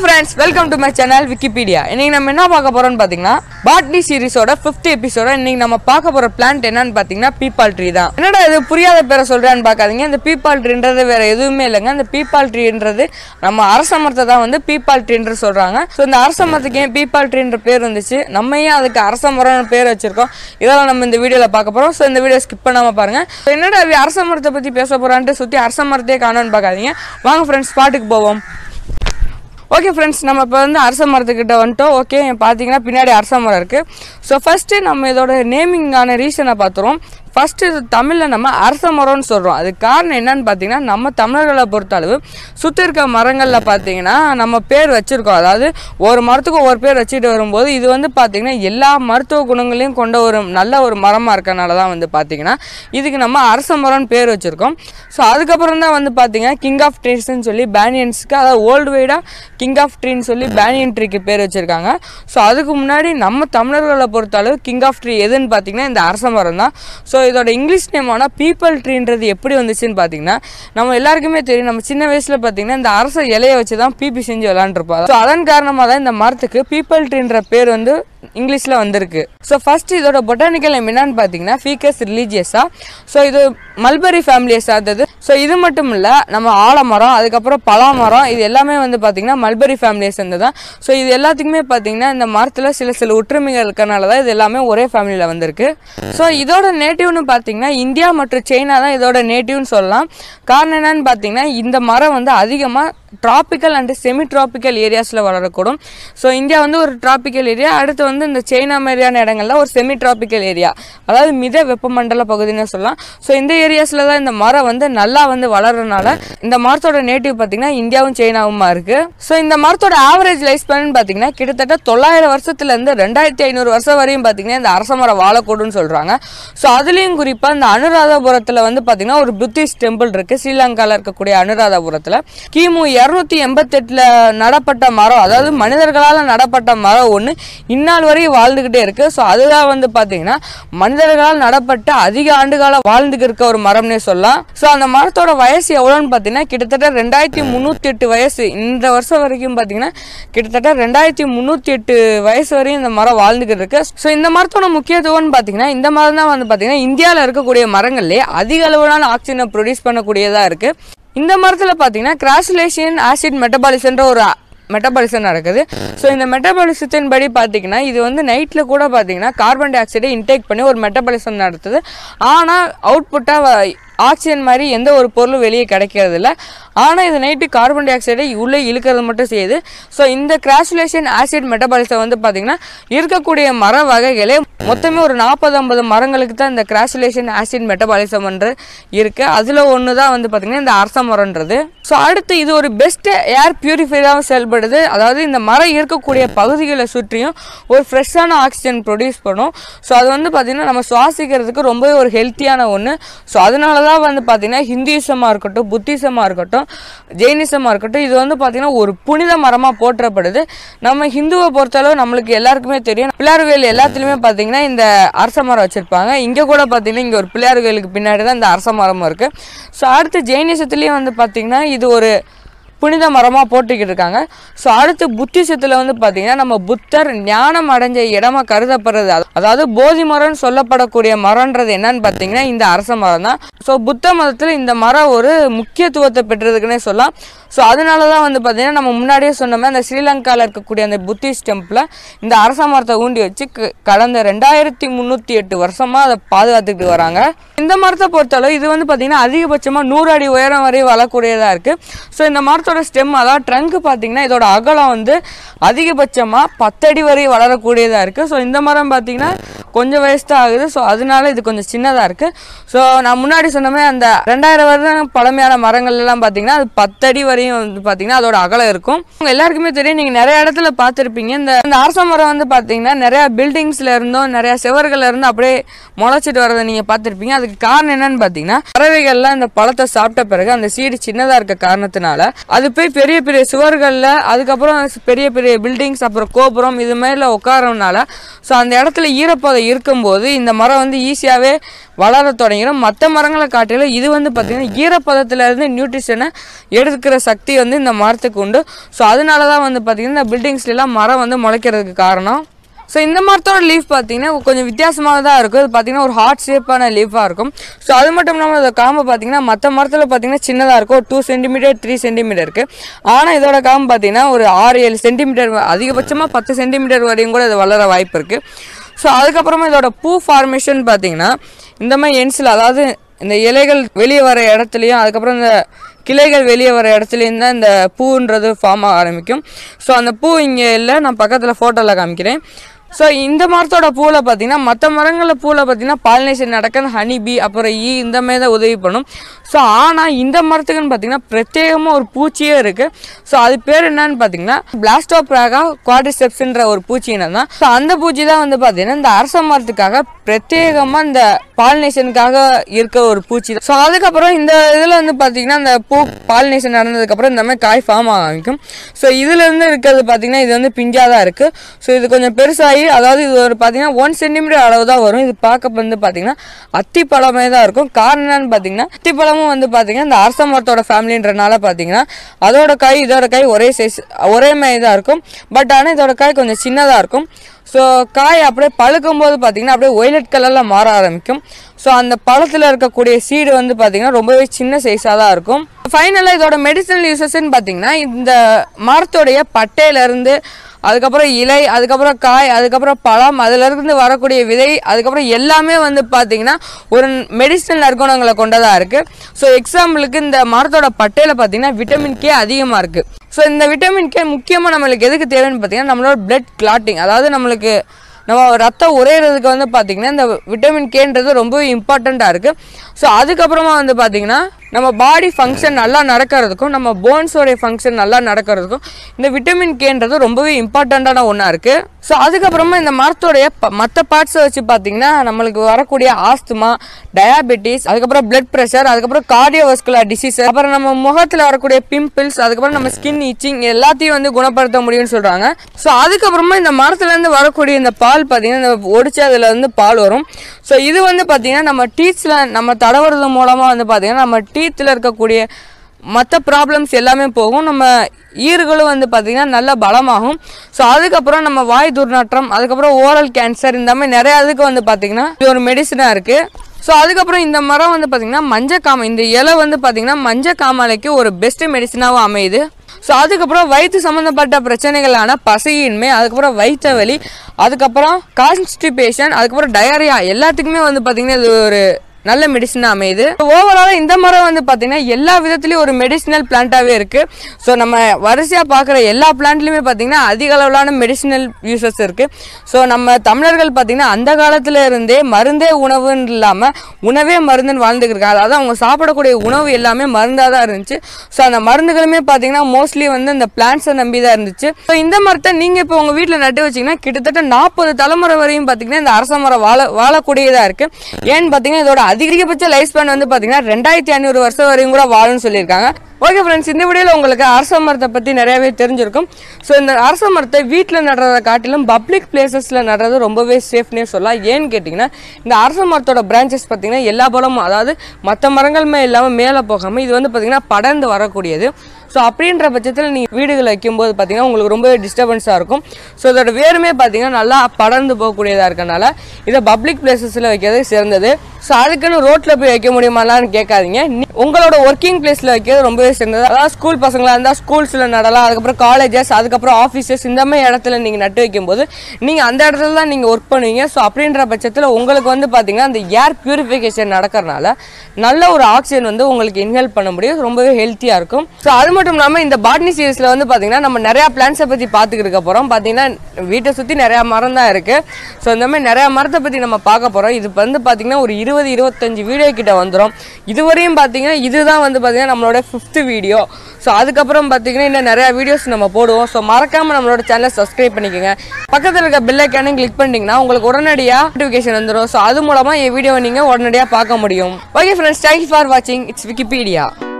friends welcome to my channel Wikipedia இன்னைக்கு நம்ம என்ன பார்க்க போறோம்னு பார்த்தீங்கன்னா பாட்னி சீரிஸோட ஃபிஃப்த் எபிசோட இன்னைக்கு நம்ம பார்க்க போற பிளான்ட் என்னன்னு பார்த்தீங்கன்னா பீப்பால் ட்ரீ தான் என்னடா இது புரியாத பேரை சொல்றான்னு பார்க்காதீங்க இந்த பீப்பால் ட்ரீன்றது வேற எதுவுமே இல்லைங்க இந்த பீப்பால் ட்ரீன்றது நம்ம அரச மரத்தை தான் வந்து பீப்பால் ட்ரீன்ற சொல்றாங்க ஸோ இந்த அரச மரத்துக்கு ஏன் பீப்பால் ட்ரீன்ற பேர் வந்துச்சு நம்ம ஏன் அதுக்கு அரச மரம்னு பேர் வச்சிருக்கோம் இதெல்லாம் நம்ம இந்த வீடியோவில் பார்க்க போறோம் ஸோ இந்த வீடியோ ஸ்கிப் பண்ணாம பாருங்க So, என்னடா இவ அரச மரத்தை பத்தி பேச போறான்ட்டு சுற்றி அரச மரத்தையே காணோன்னு பார்க்காதீங்க வாங்க ஃப்ரெண்ட்ஸ் பாட்டுக்கு போவோம் ஓகே ஃப்ரெண்ட்ஸ் நம்ம இப்போ வந்து அரச மரத்துக்கிட்ட வந்துட்டோம் ஓகே பார்த்தீங்கன்னா பின்னாடி அரச மரம் இருக்குது ஸோ ஃபஸ்ட்டு நம்ம இதோட நேமிங்கான ரீசனை பார்த்துருவோம் ஃபஸ்ட்டு இது தமிழில் நம்ம அரச மரம்னு சொல்கிறோம் அதுக்கு காரணம் என்னன்னு பார்த்தீங்கன்னா நம்ம தமிழர்களை பொறுத்தளவு சுற்றி இருக்க மரங்களில் பார்த்தீங்கன்னா நம்ம பேர் வச்சுருக்கோம் அதாவது ஒரு மரத்துக்கு ஒவ்வொரு பேர் வச்சுட்டு வரும்போது இது வந்து பார்த்தீங்கன்னா எல்லா மருத்துவ குணங்களையும் கொண்ட ஒரு நல்ல ஒரு மரமாக இருக்கனால தான் வந்து பார்த்தீங்கன்னா இதுக்கு நம்ம அரச மரம்னு பேர் வச்சுருக்கோம் ஸோ அதுக்கப்புறம் தான் வந்து பார்த்தீங்கன்னா கிங் ஆஃப் ட்ரீஸ்ன்னு சொல்லி பேனியன்ஸ்க்கு அதாவது வேர்ல்டு வைடாக கிங் ஆஃப் ட்ரீன்னு சொல்லி பேனியன் ட்ரீக்கு பேர் வச்சுருக்காங்க ஸோ அதுக்கு முன்னாடி நம்ம தமிழர்களை பொறுத்தளவு கிங் ஆஃப் ட்ரீ எதுன்னு பார்த்தீங்கன்னா இந்த அரச மரம் தான் ஸோ இதோட இங்கிலீஷ் நேமான பீப்பிள் ட்ரீன்றது எப்படி வந்துச்சுன்னு பார்த்தீங்கன்னா நம்ம எல்லாருக்குமே தெரியும் நம்ம சின்ன வயசில் பார்த்தீங்கன்னா இந்த அரச இலையை வச்சு தான் பிபி செஞ்சு விளாண்டுருப்போம் ஸோ அதன் காரணமாக தான் இந்த மரத்துக்கு பீப்பிள் ட்ரீன்ற பேர் வந்து இங்கிலீஷில் வந்திருக்கு ஸோ ஃபர்ஸ்ட் இதோட பொட்டானிக்கல் நேம் என்னன்னு பார்த்தீங்கன்னா ஃபீக்கஸ் ரிலீஜியஸா ஸோ இது மல்பரி ஃபேமிலியை சார்ந்தது ஸோ இது மட்டும் இல்லை நம்ம ஆலமரம் அதுக்கப்புறம் பலாமரம் இது எல்லாமே வந்து பார்த்தீங்கன்னா மல்பரி ஃபேமிலியை சேர்ந்தது தான் ஸோ இது எல்லாத்துக்குமே பார்த்தீங்கன்னா இந்த மரத்தில் சில சில ஒற்றுமைகள் இருக்கறனால தான் இது எல்லாமே ஒரே ஃபேமிலியில் வந்திருக்கு ஸோ இதோட நேட்டிவ்னு பார்த்தீங்கன்னா இந்தியா மற்றும் சைனா தான் இதோட நேட்டிவ்னு சொல்லலாம் காரணம் என்னன்னு பார்த்தீங்கன்னா இந்த மரம் வந்து அதிகமாக டிராபிக்கல் அண்ட் செமி டிராபிக்கல் ஏரியாஸில் வளரக்கூடும் ஸோ இந்தியா வந்து ஒரு டிராபிக்கல் ஏரியா அடுத்து வந்து இந்த சைனா மாதிரியான இடங்கள்ல ஒரு செமி டிராபிக்கல் ஏரியா அதாவது மித வெப்பமண்டல பகுதின்னு சொல்லலாம் ஸோ இந்த ஏரியாஸில் தான் இந்த மரம் வந்து நல்லா வந்து வளர்றதுனால இந்த மரத்தோட நேட்டிவ் பார்த்தீங்கன்னா இந்தியாவும் சைனாவுமா இருக்கு ஸோ இந்த மரத்தோட ஆவரேஜ் லைஃப் ஸ்பேன் பார்த்தீங்கன்னா கிட்டத்தட்ட தொள்ளாயிரம் வருஷத்துலேருந்து ரெண்டாயிரத்தி ஐநூறு வருஷம் வரையும் பார்த்தீங்கன்னா இந்த அரச மரம் வாழக்கூடும்னு சொல்கிறாங்க ஸோ அதுலேயும் குறிப்பாக இந்த அனுராதபுரத்தில் வந்து பார்த்தீங்கன்னா ஒரு புத்திஸ்ட் டெம்பிள் இருக்கு ஸ்ரீலங்காவில் இருக்கக்கூடிய அனுராதபுரத்தில் கிமு இரநூத்தி எண்பத்தெட்டில் நடப்பட்ட மரம் அதாவது மனிதர்களால் நடப்பட்ட மரம் ஒன்று இந்நாள் வரையும் வாழ்ந்துக்கிட்டே இருக்கு ஸோ அதுதான் வந்து பார்த்தீங்கன்னா மனிதர்களால் நடப்பட்ட அதிக ஆண்டுகாலம் வாழ்ந்துக்கு இருக்க ஒரு மரம்னே சொல்லலாம் ஸோ அந்த மரத்தோட வயசு எவ்வளோன்னு பார்த்தீங்கன்னா கிட்டத்தட்ட ரெண்டாயிரத்தி முந்நூற்றி எட்டு வயசு இந்த வருஷம் வரைக்கும் பார்த்தீங்கன்னா கிட்டத்தட்ட ரெண்டாயிரத்தி முந்நூற்றி எட்டு வயசு வரையும் இந்த மரம் வாழ்ந்துக்கிட்டு இருக்கு ஸோ இந்த மரத்தோட முக்கியத்துவம்னு பார்த்தீங்கன்னா இந்த மரம் தான் வந்து பார்த்தீங்கன்னா இந்தியாவில் இருக்கக்கூடிய மரங்கள்லேயே அதிக அளவிலான ஆக்சிஜனை ப்ரொடியூஸ் பண்ணக்கூடியதாக இருக்கு இந்த மரத்தில் பார்த்தீங்கன்னா கிராசுலேஷன் ஆசிட் மெட்டபாலிசன்ற ஒரு மெட்டபாலிசம் நடக்குது ஸோ இந்த மெட்டபாலிசத்தின் படி பார்த்தீங்கன்னா இது வந்து நைட்டில் கூட பார்த்தீங்கன்னா கார்பன் டை ஆக்சைடை இன்டேக் பண்ணி ஒரு மெட்டபாலிசம் நடத்துது ஆனால் அவுட்புட்டாக ஆக்சிஜன் மாதிரி எந்த ஒரு பொருளும் வெளியே கிடைக்கிறது இல்லை ஆனால் இது நைட்டு கார்பன் டை ஆக்சைடை உள்ளே இழுக்கிறது மட்டும் செய்யுது ஸோ இந்த கிராசுலேஷன் ஆசிட் மெட்டபாலிசம் வந்து பார்த்திங்கன்னா இருக்கக்கூடிய மர வகைகளே மொத்தமே ஒரு நாற்பது ஐம்பது மரங்களுக்கு தான் இந்த கிராசுலேஷன் ஆசிட் மெட்டபாலிசம்ன்ற இருக்குது அதில் ஒன்று தான் வந்து பார்த்திங்கன்னா இந்த அரச மரம்ன்றது ஸோ அடுத்து இது ஒரு பெஸ்ட் ஏர் பியூரிஃபையராகவும் செயல்படுது அதாவது இந்த மரம் இருக்கக்கூடிய பகுதிகளை சுற்றியும் ஒரு ஃப்ரெஷ்ஷான ஆக்சிஜன் ப்ரொடியூஸ் பண்ணும் ஸோ அது வந்து பார்த்திங்கன்னா நம்ம சுவாசிக்கிறதுக்கு ரொம்பவே ஒரு ஹெல்த்தியான ஒன்று ஸோ அதனால தான் வந்து பார்த்திங்கன்னா ஹிந்துயிசமாக இருக்கட்டும் புத்திசமாக இருக்கட்டும் ஜெயினிசமாக இருக்கட்டும் இது வந்து பார்த்திங்கன்னா ஒரு புனித மரமாக போற்றப்படுது நம்ம ஹிந்துவை பொறுத்தளவு நம்மளுக்கு எல்லாருக்குமே தெரியும் பிள்ளையார் கோயில் எல்லாத்துலேயுமே பார்த்திங்கன்னா இந்த அரச மரம் வச்சுருப்பாங்க இங்கே கூட பார்த்திங்கன்னா இங்கே ஒரு பிள்ளையார் கோயிலுக்கு பின்னாடி தான் இந்த அரச மரமும் இருக்குது ஸோ அடுத்து ஜெயினிசத்துலேயும் வந்து பார்த்திங்கன்னா இது ஒரு புனித மரமாக போட்டுக்கிட்டு இருக்காங்க ஸோ அடுத்து புத்திசத்தில் வந்து பார்த்திங்கன்னா நம்ம புத்தர் ஞானம் அடைஞ்ச இடமா கருதப்படுறது அது- அதாவது போதி மரம்னு சொல்லப்படக்கூடிய மரம்ன்றது என்னன்னு பார்த்தீங்கன்னா இந்த அரச மரம் தான் ஸோ புத்த மதத்தில் இந்த மரம் ஒரு முக்கியத்துவத்தை பெற்றதுக்குன்னே சொல்லலாம் ஸோ அதனால தான் வந்து பார்த்திங்கன்னா நம்ம முன்னாடியே சொன்னோமே அந்த ஸ்ரீலங்காவில் இருக்கக்கூடிய அந்த புத்திஸ்ட் டெம்பிளை இந்த அரச மரத்தை ஊண்டி வச்சு க- கடந்த ரெண்டாயிரத்தி முந்நூற்றி எட்டு வருஷமாக அதை பாதுகாத்துக்கிட்டு வராங்க இந்த மரத்தை பொறுத்தளவு இது வந்து பார்த்திங்கன்னா அதிகபட்சமாக நூறு அடி உயரம் வரை வளரக்கூடியதாக இருக்குது ஸோ இந்த மரத்தோட ஸ்டெம் அதாவது ட்ரங்க் பார்த்தீங்கன்னா இதோட அகலம் வந்து அதிகபட்சமாக பத்தடி வரை வளரக்கூடியதாக இருக்குது ஸோ இந்த மரம் பார்த்தீங்கன்னா கொஞ்சம் வயசு தான் ஆகுது ஸோ அதனால இது கொஞ்சம் சின்னதாக இருக்குது ஸோ நான் முன்னாடி சொன்னமே அந்த ரெண்டாயிரம் வருடம் பழமையான மரங்கள் எல்லாம் பார்த்தீங்கன்னா அது பத்தடி வரையும் வந்து பார்த்தீங்கன்னா அதோட அகலம் இருக்கும் உங்க எல்லாருக்குமே தெரியும் நீங்கள் நிறைய இடத்துல பார்த்துருப்பீங்க இந்த இந்த அரச மரம் வந்து பார்த்தீங்கன்னா நிறையா பில்டிங்ஸில் இருந்தும் நிறையா செவர்கள்ல இருந்து அப்படியே முளைச்சிட்டு வரதை நீங்கள் பார்த்துருப்பீங்க அதுக்கு காரணம் என்னன்னு பார்த்தீங்கன்னா பறவைகள்லாம் இந்த பழத்தை சாப்பிட்ட பிறகு அந்த சீடு சின்னதாக இருக்க காரணத்தினால அது போய் பெரிய பெரிய சுவர்களில் அதுக்கப்புறம் பெரிய பெரிய பில்டிங்ஸ் அப்புறம் கோபுரம் இது மாதிரில உட்காரனால ஸோ அந்த இடத்துல ஈரப்பதம் இருக்கும்போது இந்த மரம் வந்து ஈஸியாகவே வளர தொடங்கிடும் மற்ற மரங்களை காட்டிலும் இது வந்து பார்த்திங்கன்னா ஈரப்பதத்துல இருந்து நியூட்ரிஷனை எடுக்கிற சக்தி வந்து இந்த மரத்துக்கு உண்டு ஸோ அதனால தான் வந்து பார்த்திங்கன்னா இந்த பில்டிங்ஸ்லாம் மரம் வந்து முளைக்கிறதுக்கு காரணம் ஸோ இந்த மரத்தோட லீஃப் பார்த்தீங்கன்னா கொஞ்சம் வித்தியாசமாக தான் இருக்கும் இது பார்த்தீங்கன்னா ஒரு ஹார்ட் ஷேப்பான லீஃபாக இருக்கும் ஸோ அது மட்டும் இல்லாமல் இதோட காம்பு பார்த்தீங்கன்னா மற்ற மரத்தில் பார்த்தீங்கன்னா சின்னதாக இருக்கும் டூ சென்டிமீட்டர் த்ரீ சென்டிமீட்டர் இருக்குது ஆனால் இதோட காம்பு பார்த்தீங்கன்னா ஒரு ஆறு ஏழு சென்டிமீட்டர் அதிகபட்சமாக பத்து சென்டிமீட்டர் வரையும் கூட இது வளர வாய்ப்பு இருக்குது ஸோ அதுக்கப்புறமா இதோட பூ ஃபார்மேஷன் பார்த்தீங்கன்னா இந்த மாதிரி என்ஸில் அதாவது இந்த இலைகள் வெளியே வர இடத்துலையும் அதுக்கப்புறம் இந்த கிளைகள் வெளியே வர இடத்துலேயும் தான் இந்த பூன்றது ஃபார்ம் ஆக ஆரம்பிக்கும் ஸோ அந்த பூ இங்கே இல்லை நான் பக்கத்தில் ஃபோட்டோவில் காமிக்கிறேன் ஸோ இந்த மரத்தோட பூவில் பார்த்தீங்கன்னா மற்ற மரங்களில் பூவில் பார்த்தீங்கன்னா பாலினேஷன் நடக்க ஹனி பீ அப்புறம் ஈ இந்த மாதிரி தான் உதவி பண்ணும் ஸோ ஆனால் இந்த மரத்துக்குன்னு பார்த்தீங்கன்னா பிரத்யேகமாக ஒரு பூச்சியே இருக்குது ஸோ அது பேர் என்னன்னு பார்த்தீங்கன்னா பிளாஸ்டோப்ராகா குவாடிசெப்ஸ்ன்ற ஒரு பூச்சி இனம் தான் ஸோ அந்த பூச்சி தான் வந்து பார்த்தீங்கன்னா இந்த அரச மரத்துக்காக பிரத்யேகமாக இந்த பாலினேஷனுக்காக இருக்க ஒரு பூச்சி ஸோ அதுக்கப்புறம் இந்த இதில் வந்து பார்த்தீங்கன்னா இந்த பூ பாலினேஷன் நடந்ததுக்கப்புறம் இந்த மாதிரி காய் ஃபார்ம் ஆக ஆரம்பிக்கும் ஸோ இதுலேருந்து இருக்கிறது பார்த்தீங்கன்னா இது வந்து பிஞ்சாக தான் இருக்குது ஸோ இது கொஞ்சம் பெருசாகி அதாவது இது ஒரு பார்த்தீங்கன்னா ஒன் சென்டிமீட்டர் அளவு தான் வரும் இது பார்க்க வந்து பார்த்தீங்கன்னா அத்திப்பழமே தான் இருக்கும் காரணம் என்னன்னு பார்த்தீங்கன்னா அத்திப்பழமும் வந்து பார்த்தீங்கன்னா இந்த அரச மரத்தோட ஃபேமிலின்றனால பார்த்தீங்கன்னா அதோட காய் இதோட காய் ஒரே சைஸ் ஒரே மாதிரி தான் இருக்கும் பட் ஆனால் இதோட காய் கொஞ்சம் சின்னதாக இருக்கும் ஸோ காய் அப்படியே பழுக்கும் போது பார்த்தீங்கன்னா அப்படியே ஒய்லட் கலரில் மாற ஆரம்பிக்கும் ஸோ அந்த பழத்தில் இருக்கக்கூடிய சீடு வந்து பார்த்தீங்கன்னா ரொம்பவே சின்ன சைஸாக தான் இருக்கும் ஃபைனலாக இதோட மெடிசனல் யூசஸ்ன்னு பார்த்தீங்கன்னா இந்த மரத்தோடைய பட்டையிலேருந்து அதுக்கப்புறம் இலை அதுக்கப்புறம் காய் அதுக்கப்புறம் பழம் அதுலேருந்து வரக்கூடிய விதை அதுக்கப்புறம் எல்லாமே வந்து பார்த்தீங்கன்னா ஒரு மெடிசனல் நற்குணங்களை கொண்டதாக இருக்குது ஸோ எக்ஸாம்பிளுக்கு இந்த மரத்தோட பட்டையில் பார்த்தீங்கன்னா விட்டமின் கே அதிகமாக இருக்குது ஸோ இந்த விட்டமின் கே முக்கியமாக நம்மளுக்கு எதுக்கு தேவைன்னு பார்த்தீங்கன்னா நம்மளோட பிளட் கிளாட்டிங் அதாவது நம்மளுக்கு நம்ம ரத்தம் உறையிறதுக்கு வந்து பார்த்திங்கன்னா இந்த விட்டமின் கேன்றது ரொம்ப இம்பார்ட்டண்ட்டாக இருக்குது ஸோ அதுக்கப்புறமா வந்து பார்த்திங்கன்னா நம்ம பாடி ஃபங்க்ஷன் நல்லா நடக்கிறதுக்கும் நம்ம போன்ஸோடைய ஃபங்க்ஷன் நல்லா நடக்கிறதுக்கும் இந்த விட்டமின் கேன்றது ரொம்பவே இம்பார்ட்டண்ட்டான ஒன்றா இருக்குது ஸோ அதுக்கப்புறமா இந்த மரத்தோடைய மற்ற பார்ட்ஸை வச்சு பார்த்திங்கன்னா நம்மளுக்கு வரக்கூடிய ஆஸ்துமா டயாபெட்டிஸ் அதுக்கப்புறம் பிளட் ப்ரெஷர் அதுக்கப்புறம் கார்டியோவஸ்குலர் டிசீஸ் அப்புறம் நம்ம முகத்தில் வரக்கூடிய பிம்பிள்ஸ் அதுக்கப்புறம் நம்ம ஸ்கின் இச்சிங் எல்லாத்தையும் வந்து குணப்படுத்த முடியும்னு சொல்கிறாங்க ஸோ அதுக்கப்புறமா இந்த மரத்துலேருந்து வரக்கூடிய இந்த பால் பார்த்தீங்கன்னா இந்த ஒடிச்சு அதில் வந்து பால் வரும் ஸோ இது வந்து பார்த்தீங்கன்னா நம்ம டீத்ஸில் நம்ம தடவுறது மூலமாக வந்து பார்த்தீங்கன்னா நம்ம டீத்தில் இருக்கக்கூடிய மற்ற ப்ராப்ளம்ஸ் எல்லாமே போகும் நம்ம ஈறுகளும் வந்து பார்த்திங்கன்னா நல்லா பலமாகும் ஸோ அதுக்கப்புறம் நம்ம வாய் துர்நாற்றம் அதுக்கப்புறம் ஓரல் கேன்சர் இந்த மாதிரி நிறைய இதுக்கு வந்து பார்த்திங்கன்னா இது ஒரு மெடிசனாக இருக்குது ஸோ அதுக்கப்புறம் இந்த மரம் வந்து பார்த்திங்கன்னா மஞ்சக்காம இந்த இலை வந்து பார்த்திங்கன்னா மஞ்சள் காமாலைக்கு ஒரு பெஸ்ட் மெடிசனாகவும் அமையுது ஸோ அதுக்கப்புறம் வயிற்று சம்மந்தப்பட்ட பிரச்சனைகளான பசையின்மை அதுக்கப்புறம் வயிற்று வலி அதுக்கப்புறம் கான்ஸ்டிபேஷன் அதுக்கப்புறம் டயரியா எல்லாத்துக்குமே வந்து பார்த்திங்கன்னா இது ஒரு நல்ல மெடிசன் அமையுது ஓவராலாக இந்த மரம் வந்து பார்த்தீங்கன்னா எல்லா விதத்துலேயும் ஒரு மெடிசினல் பிளான்ட்டாகவே இருக்குது ஸோ நம்ம வரிசையாக பார்க்குற எல்லா பிளான்ட்லையுமே பார்த்தீங்கன்னா அதிக அளவிலான மெடிசினல் யூசஸ் இருக்குது ஸோ நம்ம தமிழர்கள் பார்த்தீங்கன்னா அந்த காலத்தில் இருந்தே மருந்தே உணவுன்னு இல்லாமல் உணவே மருந்துன்னு வாழ்ந்துட்டு இருக்காங்க அதாவது அவங்க சாப்பிடக்கூடிய உணவு எல்லாமே மருந்தாக தான் இருந்துச்சு ஸோ அந்த மருந்துகளுமே பார்த்தீங்கன்னா மோஸ்ட்லி வந்து இந்த பிளான்ட்ஸை நம்பி தான் இருந்துச்சு ஸோ இந்த மரத்தை நீங்கள் இப்போ உங்கள் வீட்டில் நட்டு வச்சிங்கன்னா கிட்டத்தட்ட நாற்பது தலைமுறை வரையும் பார்த்தீங்கன்னா இந்த அரச மரம் வாழ வாழக்கூடியதாக இருக்குது ஏன்னு பார்த்தீங்கன்னா இதோட அதிகபட்ச லைஃப் ஸ்பேன் வந்து பார்த்தீங்கன்னா ரெண்டாயிரத்தி ஐநூறு வருஷம் வரையும் கூட வாழும்னு சொல்லியிருக்காங்க ஓகே ஃப்ரெண்ட்ஸ் இந்த வீடியோவில் உங்களுக்கு அரச மரத்தை பற்றி நிறையவே தெரிஞ்சிருக்கும் ஸோ இந்த அரச மரத்தை வீட்டில் நடுறதை காட்டிலும் பப்ளிக் பிளேசஸில் நடுறது ரொம்பவே சேஃப்னே சொல்லலாம் ஏன்னு கேட்டிங்கன்னா இந்த அரச மரத்தோட பிரான்ச்சஸ் பார்த்தீங்கன்னா எல்லா பழமும் அதாவது மற்ற மரங்களுமே இல்லாமல் மேலே போகாமல் இது வந்து பார்த்திங்கன்னா படர்ந்து வரக்கூடியது ஸோ அப்படின்ற பட்சத்தில் நீங்கள் வீடுகள் வைக்கும்போது பார்த்தீங்கன்னா உங்களுக்கு ரொம்பவே டிஸ்டர்பன்ஸாக இருக்கும் ஸோ இதோட வேருமே பார்த்தீங்கன்னா நல்லா படர்ந்து போகக்கூடியதாக இருக்கனால இதை பப்ளிக் பிளேசஸில் வைக்கிறது சிறந்தது ஸோ அதுக்குன்னு ரோட்டில் போய் வைக்க முடியுமாலான்னு கேட்காதீங்க நீ- உங்களோட ஒர்க்கிங் பிளேஸில் வைக்கிறது ரொம்பவே சிறந்தது அதாவது ஸ்கூல் பசங்களாக இருந்தால் ஸ்கூல்ஸில் நடலாம் அதுக்கப்புறம் காலேஜஸ் அதுக்கப்புறம் ஆஃபீஸஸ் இந்த மாதிரி இடத்துல நீங்கள் நட்டு வைக்கும்போது நீங்கள் அந்த இடத்துல தான் நீங்கள் ஒர்க் பண்ணுவீங்க ஸோ அப்படின்ற பட்சத்தில் உங்களுக்கு வந்து பார்த்தீங்கன்னா அந்த ஏர் பியூரிஃபிகேஷன் நடக்கறனால நல்ல ஒரு ஆக்சிஜன் வந்து உங்களுக்கு இன்ஹேல் பண்ண முடியும் ரொம்பவே ஹெல்த்தியாக இருக்கும் ஸோ அது மட்டும் இல்லாமல் இந்த பாட்னி சீரிஸில் வந்து பார்த்தீங்கன்னா நம்ம நிறையா பிளான்ஸை பற்றி பார்த்துக்கிட்டு இருக்க போகிறோம் பார்த்தீங்கன்னா வீட்டை சுற்றி நிறையா மரம் தான் இருக்குது ஸோ இந்த மாதிரி நிறையா மரத்தை பற்றி நம்ம பார்க்க போகிறோம் இது வந்து பார்த்தீங்கன்னா ஒரு இருபது இருபத்தஞ்சு வீடியோ கிட்ட வந்துடும் இதுவரையும் பார்த்தீங்கன்னா இதுதான் வந்து பார்த்தீங்கன்னா நம்மளோட ஃபிஃப்த்து வீடியோ ஸோ அதுக்கப்புறம் பார்த்தீங்கன்னா இன்னும் நிறையா வீடியோஸ் நம்ம போடுவோம் ஸோ மறக்காமல் நம்மளோட சேனலை சப்ஸ்கிரைப் பண்ணிக்கோங்க பக்கத்தில் இருக்க பெல் ஐக்கானும் கிளிக் பண்ணிட்டீங்கன்னா உங்களுக்கு உடனடியாக நோட்டிஃபிகேஷன் வந்துடும் ஸோ அது மூலமாக என் வீடியோவை நீங்கள் உடனடியாக பார்க்க முடியும் ஓகே ஃப்ரெண்ட்ஸ் தேங்க்யூ ஃபார் வாட்சிங் இட்ஸ் விக்கிபீடியா